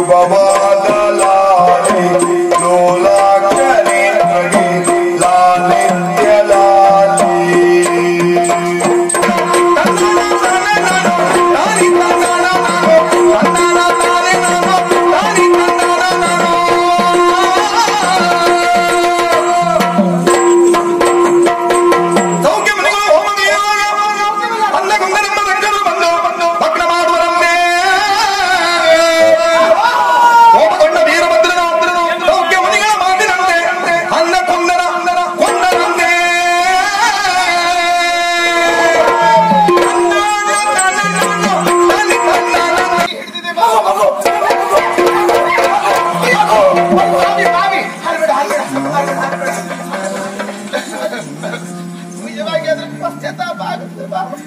ಶುಭವಾದ ಲಾಲಿ ಲೋಲಾಕ್ಷರಿ ಲಾಲಿತ್ಯ ಲಾಲಿ ಕೋಪಗೊಂಡ ವೀರಭದ್ರನ ಸೌಖ್ಯ ಮನಿಗಳ ಮಾತಿನಂತೆ ಅನ್ನ ಕೊಂದನ ಕೊಂದನಂತೆ ನಿಜವಾಗಿ ಅದ್ರ ಪಶ್ಚಾತ್ತಾಪ ಆಗುತ್ತೆ ಬಾಬಾ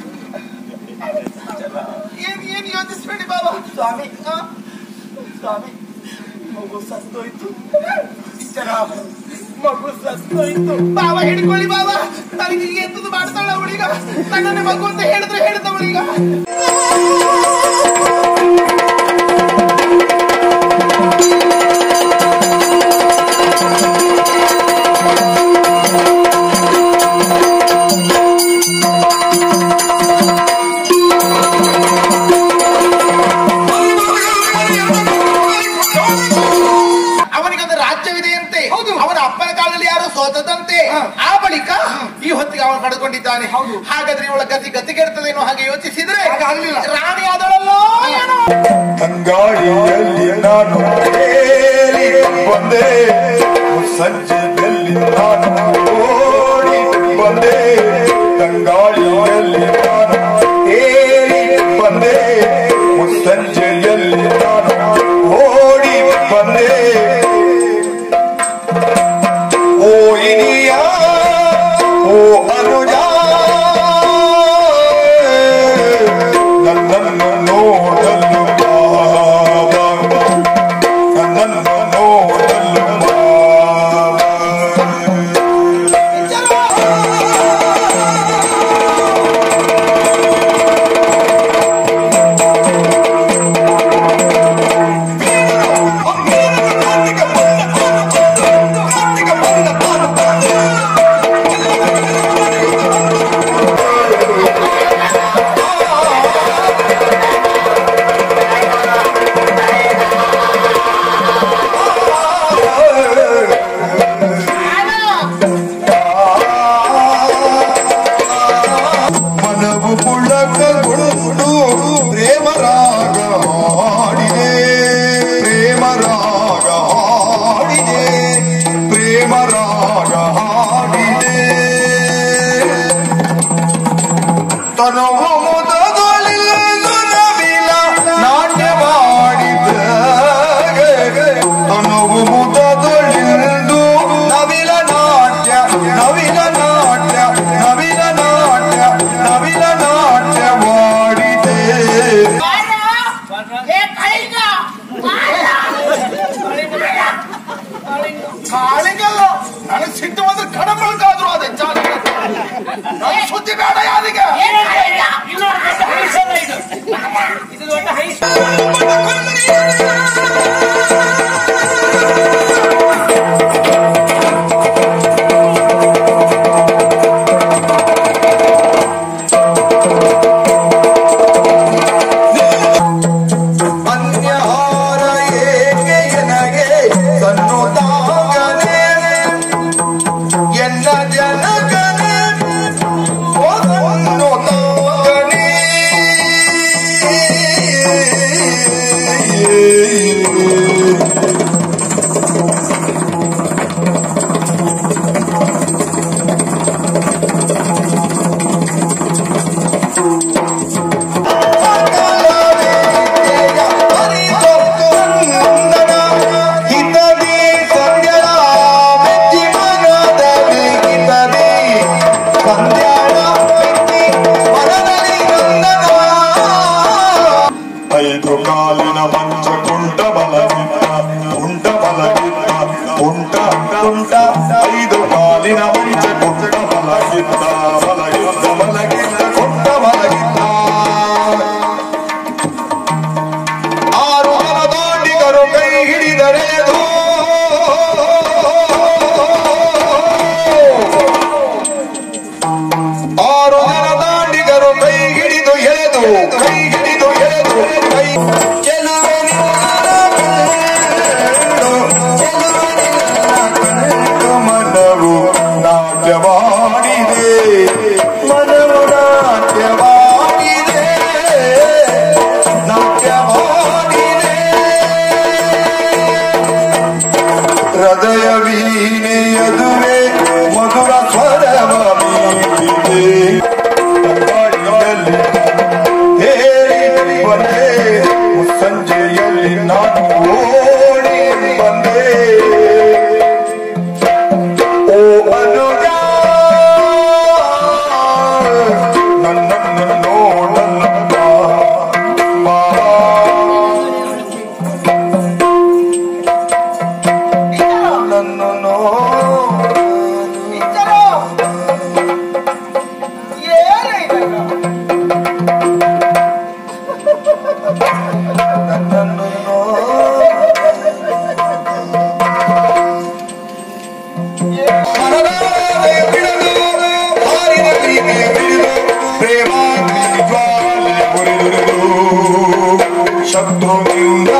ಏನ್ ಏನ್ ಯೋಚಿಸ್ಬೇಡಿ ಬಾಬಾ ಸ್ವಾಮಿ ಆ? ಸ್ವಾಮಿ ಮಗು ಸತ್ತೋಯ್ತು ಜನ, ಮಗು ಸತ್ತೋಯ್ತು ಬಾಬಾ ಹಿಡ್ಕೊಳ್ಳಿ ಬಾಬಾ ನನಗೆ ಈಗ ಎಂತದ್ದು ಮಾಡ್ತಾಳ ಅವಳೀಗ ನನ್ನನ್ನೇ ಮಗು ಅಂತ ಹೇಳಿದ್ರೆ ಹೇಳಿದವಳೀಗ ಅವನಿಗೊಂದು ರಾಜ್ಯವಿದೆಯಂತೆ ಹೌದು. ಅವನ ಅಪ್ಪನ ಕಾಲದಲ್ಲಿ ಯಾರು ಸೋತದಂತೆ ಆ ಬಳಿಕ ಈ ಹೊತ್ತಿಗೆ ಅವನು ಪಡ್ಕೊಂಡಿದ್ದಾನೆ ಹೌದು. ಹಾಗಾದ್ರೆ ಇವಳ ಗತಿ ಗತಿ ಕೆಡ್ತದೇನೋ ಹಾಗೆ ಯೋಚಿಸಿದ್ರೆ ಹಾಗಾಗ್ಲಿಲ್ಲ. ರಾಣಿ ಆದಳಲ್ಲೋ ಏನೋ ತಂಗಾಳಿಯಲ್ಲಿ ನಾನು ಏರಿ ಬಂದೆ ಸಂಜೆಯಲ್ಲಿ ನಾನು ಓಡಿ ಬಂದೆ ತಂಗಾಳಿಯಲ್ಲಿ ನಾನು ಏರಿ ಬಂದೆ ಸಂಜೆಯಲ್ಲಿ ನಾನು ಓಡಿ ಬಂದೆ ಓ ಇನಿಯ ಓ ಅನುಜ ನನ್ನನ್ನು ನೋಡಲು ಬಾಬಾ ನನ್ನನ್ನು ನೋಡಲು ಬಾಬಾ ಮನವು ಪುಳಕಗೊಂಡು ಪ್ರೇಮರಾಗ ಹಾಡಿದೆ ಪ್ರೇಮರಾಗ ಹಾಡಿದೆ ಪ್ರೇಮರಾಗ ಹಾಡಿದೆ ತನುವು ಮುದಗೊಳಿದು ನವಿಲ ನಾಟ್ಯವಾಡಿದ ತನುವು ಮುದಗೊಳಿದು ನವಿಲ ನಾಟ್ಯ ನವಿಲ ನಾಟ್ಯ ನವಿಲ ನಾಟ್ಯ ನವಿಲ ನಾಟ್ಯವಾಡಿದೆ ಕಾಳಿಗಲ್ಲ ನನಗೆ ಸಿಟ್ಟು ಬಂದ್ರೆ ಕಡಮಳಕಾದ್ರು ಅದೇ ನನ್ನ ಸುದ್ದಿ ಬೇಡ ಯಾರಿಗೆ ಅನ್ಯಹಾರ ಏಕೆ ಎನಗೆ ಸನ್ನುತಾಗನೆ ಎನ್ನ ಜನಗನೆ ಓ ಸನ್ನುತಾಗನೆ ಐದು ಕಾಲಿನ ಮಂಚ ಕುಂಟ ಬಲಗಿದ್ದ ಕುಂಟ ಬಲಗಿದ್ದ ಕುಂಟ ಕುಂಟ ಐದು ಕಾಲಿನ ಮಂಚ ಕುಂಟ ಬಲಗಿದ್ದ ಬಲಗಿದ್ದ ಬಲಗಿದ್ದ ಕುಂಟ ಬಲಗಿದ್ದ ಆರು ಹಲದಾಂಡಿಗರು ಆರು ಜನ ದಾಂಡಿಗರು ಕೈ ಹಿಡಿದು ಎಳೆದು ಕೈ ಹಿಡಿದು ಎಳೆದು ಕೈ ಚೆಲುವೆ ಮನವು ನಾಟ್ಯವಾಡಿದೆ ಮನವು ನಾಟ್ಯವಾಡಿದೆ ನಾಟ್ಯವಾಡಿದೆ ಹೃದಯ ವೀಣೆಯದುವೆ ಮಧುರ ಸ್ವರವ ಮೀಟಿದೆ ಗಾಳಿಯಲ್ಲಿ ತೇಲಿ ಬಂದೆ ಸಂಜೆಯಲ್ಲಿ ನಾನು ಓಡಿ ಬಂದೆ ಓ ಅನುಜ ನನ್ನನ್ನು ನೋಡಲ್ಲ ಬಾ. ನನ್ನನ್ನು ನೋಡ ಇಚ್ಚರು ಏನು ಇದಲ್ಲ ನನ್ನನ್ನು ನೋಡ ಮನದಾರೆ ಬಿಡದು ಹಾರಿದ ಪ್ರೀತಿ ಬಿಡಿದು ಪ್ರೇಮಾಗ್ನಿ ಜ್ವಾಲೆ ಉರಿದುರಿದು ಶತ್ರುವಿಂದ